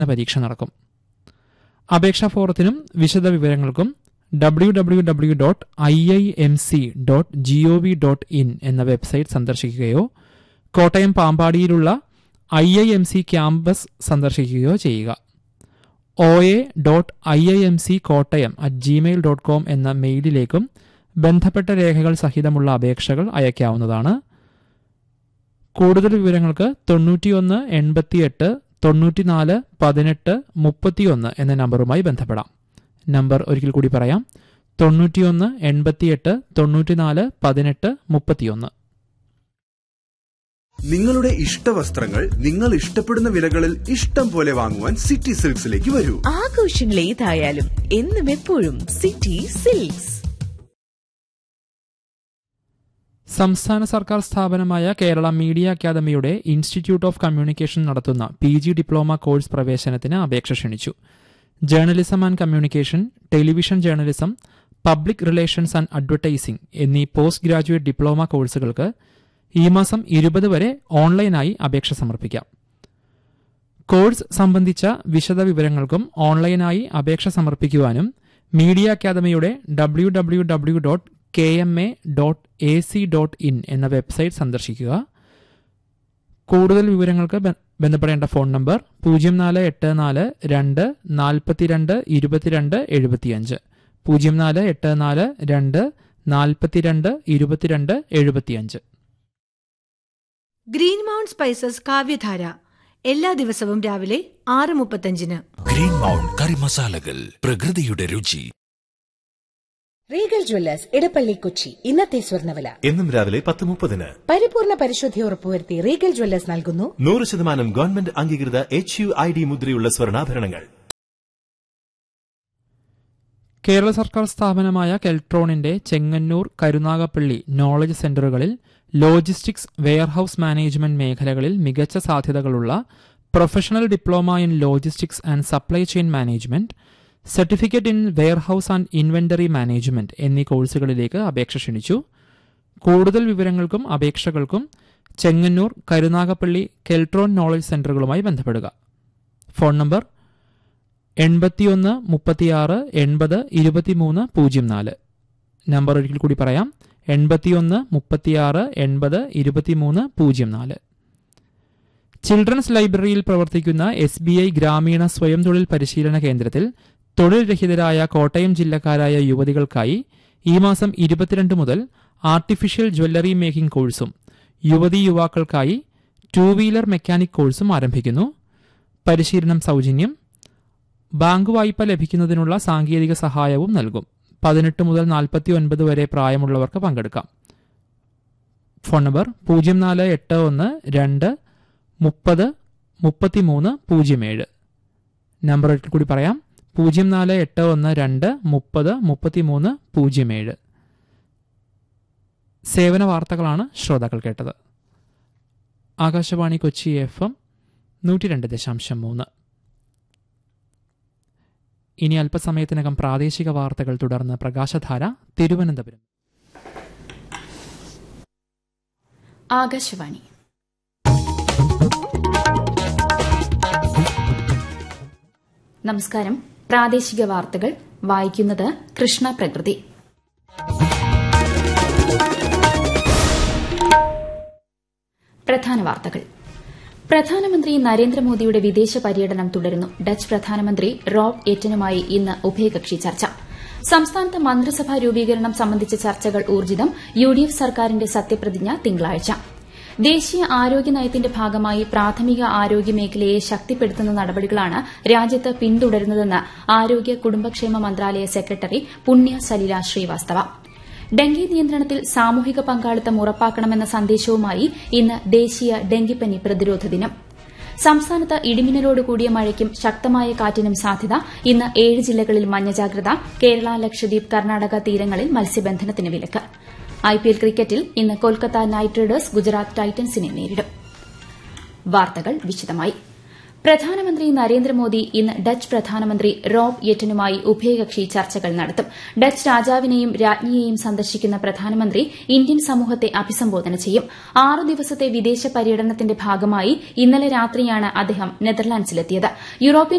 പരീക്ഷ നടക്കും അപേക്ഷാ ഫോറത്തിനും വിശദ വിവരങ്ങൾക്കും W W W dot I I M C dot G O V dot in എന്ന വെബ്സൈറ്റ് സന്ദർശിക്കുകയോ കോട്ടയം പാമ്പാടിയിലുള്ള I I M C campus സന്ദർശിക്കുകയോ ചെയ്യുക O A dot I I M C Kottayam at Gmail dot com എന്ന മെയിലിലേക്കും ബന്ധപ്പെട്ട രേഖകൾ സഹിതമുള്ള അപേക്ഷകൾ അയക്കാവുന്നതാണ് കൂടുതൽ വിവരങ്ങൾക്ക് തൊണ്ണൂറ്റിയൊന്ന് എൺപത്തിയെട്ട് തൊണ്ണൂറ്റിനാല് പതിനെട്ട് മുപ്പത്തിയൊന്ന് എന്ന നമ്പറുമായി ബന്ധപ്പെടാം നമ്പർ ഒരിക്കൽ കൂടി പറയാം തൊണ്ണൂറ്റിയൊന്ന് എൺപത്തിയെട്ട് തൊണ്ണൂറ്റിനാല് പതിനെട്ട് മുപ്പത്തിയൊന്ന് നിങ്ങളുടെ ഇഷ്ടവസ്ത്രങ്ങൾ നിങ്ങൾ ഇഷ്ടപ്പെടുന്ന വിലകളിൽ ഇഷ്ടം പോലെ വാങ്ങുവാൻ സിറ്റി സിൽക്സിലേക്ക് വരൂ ആഘോഷങ്ങൾ ഏതായാലും എന്നും എപ്പോഴും സിറ്റി സിൽക്സ് സംസ്ഥാന സർക്കാർ സ്ഥാപനമായ കേരള മീഡിയ അക്കാദമിയുടെ ഇൻസ്റ്റിറ്റ്യൂട്ട് ഓഫ് കമ്മ്യൂണിക്കേഷൻ നടത്തുന്ന പി ജി ഡിപ്ലോമ കോഴ്സ് പ്രവേശനത്തിന് അപേക്ഷ ക്ഷണിച്ചു journalism and communication television journalism public relations and advertising എന്നീ പോസ്റ്റ് ഗ്രാജുവേറ്റ് ഡിപ്ലോമ കോഴ്സുകൾക്ക് ഈ മാസം ഇരുപത് വരെ ഓൺലൈനായി അപേക്ഷ സമർപ്പിക്കാം കോഴ്സ് സംബന്ധിച്ച വിശദ വിവരങ്ങൾക്കും ഓൺലൈനായി അപേക്ഷ സമർപ്പിക്കുവാനും മീഡിയ അക്കാദമിയുടെ W W W dot K M A dot A C dot in എന്ന വെബ്സൈറ്റ് സന്ദർശിക്കുക കൂടുതൽ വിവരങ്ങൾക്ക് ബ- ബന്ധപ്പെടേണ്ട ഫോൺ നമ്പർ പൂജ്യം നാല് എട്ട് നാല് രണ്ട് നാൽപ്പത്തിരണ്ട് ഇരുപത്തിരണ്ട് എഴുപത്തിയഞ്ച് പൂജ്യം നാല് എട്ട് നാല് രണ്ട് നാൽപ്പത്തിരണ്ട് ഇരുപത്തിരണ്ട് എഴുപത്തിയഞ്ച് ഗ്രീൻ മൗണ്ട് സ്പൈസസ് കാവ്യധാര എല്ലാ ദിവസവും രാവിലെ ആറ് മുപ്പത്തഞ്ചിന് ഗ്രീൻ മൗണ്ട് കറി മസാലകൾ പ്രകൃതിയുടെ രുചി റീഗൽ ജ്വല്ലേഴ്സ് ഇടപ്പള്ളി കൊച്ചി ഇന്നത്തെ സ്വർണ്ണവില എന്നും രാവിലെ പത്ത് മുപ്പതിന് പരിപൂർണ പരിശുദ്ധി ഉറപ്പുവരുത്തി റീഗൽ ജ്വല്ലേഴ്സ് നൽകുന്നു നൂറ് ശതമാനം ഗവൺമെന്റ് അംഗീകൃത എച്ച് യു ഐ ഡി മുദ്രയുള്ള സ്വർണ്ണാഭരണങ്ങൾ കേരള സർക്കാർ സ്ഥാപനമായ കെൽട്രോണിന്റെ ചെങ്ങന്നൂർ കരുനാഗപ്പള്ളി നോളജ് സെന്ററുകളിൽ ലോജിസ്റ്റിക്സ് വെയർഹൌസ് മാനേജ്മെന്റ് മേഖലകളിൽ മികച്ച സാധ്യതകളുള്ള professional diploma in logistics and supply chain management certificate in warehouse and inventory management എന്നീ കോഴ്സുകളിലേക്ക് അപേക്ഷ ക്ഷണിച്ചു കൂടുതൽ വിവരങ്ങൾക്കും അപേക്ഷകൾക്കും ചെങ്ങന്നൂർ കരുനാഗപ്പള്ളി കെൽട്രോൺ നോളജ് സെന്ററുകളുമായി ബന്ധപ്പെടുക ഫോൺ നമ്പർ എൺപത്തിയൊന്ന് മുപ്പത്തിയാറ് എൺപത് ഇരുപത്തിമൂന്ന് പൂജ്യം നാല് നമ്പർ ഒരിക്കൽ കൂടി പറയാം എൺപത്തിയൊന്ന് മുപ്പത്തിയാറ് എൺപത് ഇരുപത്തിമൂന്ന് പൂജ്യം നാല് ചിൽഡ്രൻസ് ലൈബ്രറിയിൽ പ്രവർത്തിക്കുന്ന എസ് ബി ഐ ഗ്രാമീണ സ്വയം തൊഴിൽ പരിശീലന കേന്ദ്രത്തിൽ തൊഴിൽ രഹിതരായ കോട്ടയം ജില്ലക്കാരായ യുവതികൾക്കായി ഈ മാസം ഇരുപത്തിരണ്ട് മുതൽ ആർട്ടിഫിഷ്യൽ ജ്വല്ലറി മേക്കിംഗ് കോഴ്സും യുവതി യുവാക്കൾക്കായി ടൂ വീലർ മെക്കാനിക് കോഴ്സും ആരംഭിക്കുന്നു പരിശീലനം സൗജന്യം ബാങ്ക് വായ്പ ലഭിക്കുന്നതിനുള്ള സാങ്കേതിക സഹായവും നൽകും പതിനെട്ട് മുതൽ നാൽപ്പത്തി ഒൻപത് വരെ പ്രായമുള്ളവർക്ക് പങ്കെടുക്കാം ഫോൺ നമ്പർ പൂജ്യം നാല് എട്ട് ഒന്ന് രണ്ട് മുപ്പത് മുപ്പത്തിമൂന്ന് പൂജ്യം ഏഴ് നമ്പർ ഒരിക്കൽ കൂടി പറയാം പൂജ്യം നാല് എട്ട് ഒന്ന് രണ്ട് മുപ്പത് മുപ്പത്തിമൂന്ന് പൂജ്യം ഏഴ് സേവന വാർത്തകളാണ് ശ്രോതാക്കൾ കേട്ടത് ആകാശവാണി കൊച്ചി എഫ് എം നൂറ്റി രണ്ട് ദശാംശം മൂന്ന് ഇനി അല്പസമയത്തിനകം പ്രാദേശിക വാർത്തകൾ തുടർന്ന് പ്രകാശധാര തിരുവനന്തപുരം ആകാശവാണി നമസ്കാരം പ്രാദേശിക വാർത്തകൾ വായിക്കുന്നത് കൃഷ്ണ പ്രകൃതി പ്രധാന വാർത്തകൾ പ്രധാനമന്ത്രി നരേന്ദ്രമോദിയുടെ വിദേശ പര്യടനം തുടരുന്നു ഡച്ച് പ്രധാനമന്ത്രി റോബ് എറ്റനുമായി ഇന്ന് ഉഭയകക്ഷി ചർച്ച സംസ്ഥാനത്ത് മന്ത്രിസഭാ രൂപീകരണം സംബന്ധിച്ച ചർച്ചകൾ ഊർജിതം യുഡിഎഫ് സർക്കാരിന്റെ സത്യപ്രതിജ്ഞ തിങ്കളാഴ്ച ദേശീയ ആരോഗ്യ നയത്തിന്റെ ഭാഗമായി പ്രാഥമിക ആരോഗ്യ മേഖലയെ ശക്തിപ്പെടുത്തുന്ന നടപടികളാണ് രാജ്യത്ത് പിന്തുടരുന്നതെന്ന് ആരോഗ്യ കുടുംബക്ഷേമ മന്ത്രാലയ സെക്രട്ടറി പുണ്യ സലില ശ്രീവാസ്തവ ഡെങ്കി നിയന്ത്രണത്തിൽ സാമൂഹിക പങ്കാളിത്തം ഉറപ്പാക്കണമെന്ന സന്ദേശവുമായി ഇന്ന് ദേശീയ ഡെങ്കിപ്പനി പ്രതിരോധ ദിനം സംസ്ഥാനത്ത് ഇടിമിന്നലോട് കൂടിയ മഴയ്ക്കും ശക്തമായ കാറ്റിനും സാധ്യത ഇന്ന് ഏഴ് ജില്ലകളിൽ മഞ്ഞ ജാഗ്രത കേരള ലക്ഷദ്വീപ് കർണാടക തീരങ്ങളിൽ മത്സ്യബന്ധനത്തിന് വിലക്ക് ഐപിഎൽ ക്രിക്കറ്റിൽ ഇന്ന് കൊൽക്കത്ത നൈറ്റ് റൈഡേഴ്സ് ഗുജറാത്ത് ടൈറ്റൻസിനെ നേരിടും വാർത്തകൾ വിശദമായി പ്രധാനമന്ത്രി നരേന്ദ്രമോദി ഇന്ന് ഡച്ച് പ്രധാനമന്ത്രി റോബ് യെറ്റനുമായി ഉഭയകക്ഷി ചർച്ചകൾ നടത്തും ഡച്ച് രാജാവിനെയും രാജ്ഞിയെയും സന്ദർശിക്കുന്ന പ്രധാനമന്ത്രി ഇന്ത്യൻ സമൂഹത്തെ അഭിസംബോധന ചെയ്യും ആറ് ദിവസത്തെ വിദേശ പര്യടനത്തിന്റെ ഭാഗമായി ഇന്നലെ രാത്രിയാണ് അദ്ദേഹം നെതർലാൻഡ്സിലെത്തിയത് യൂറോപ്യൻ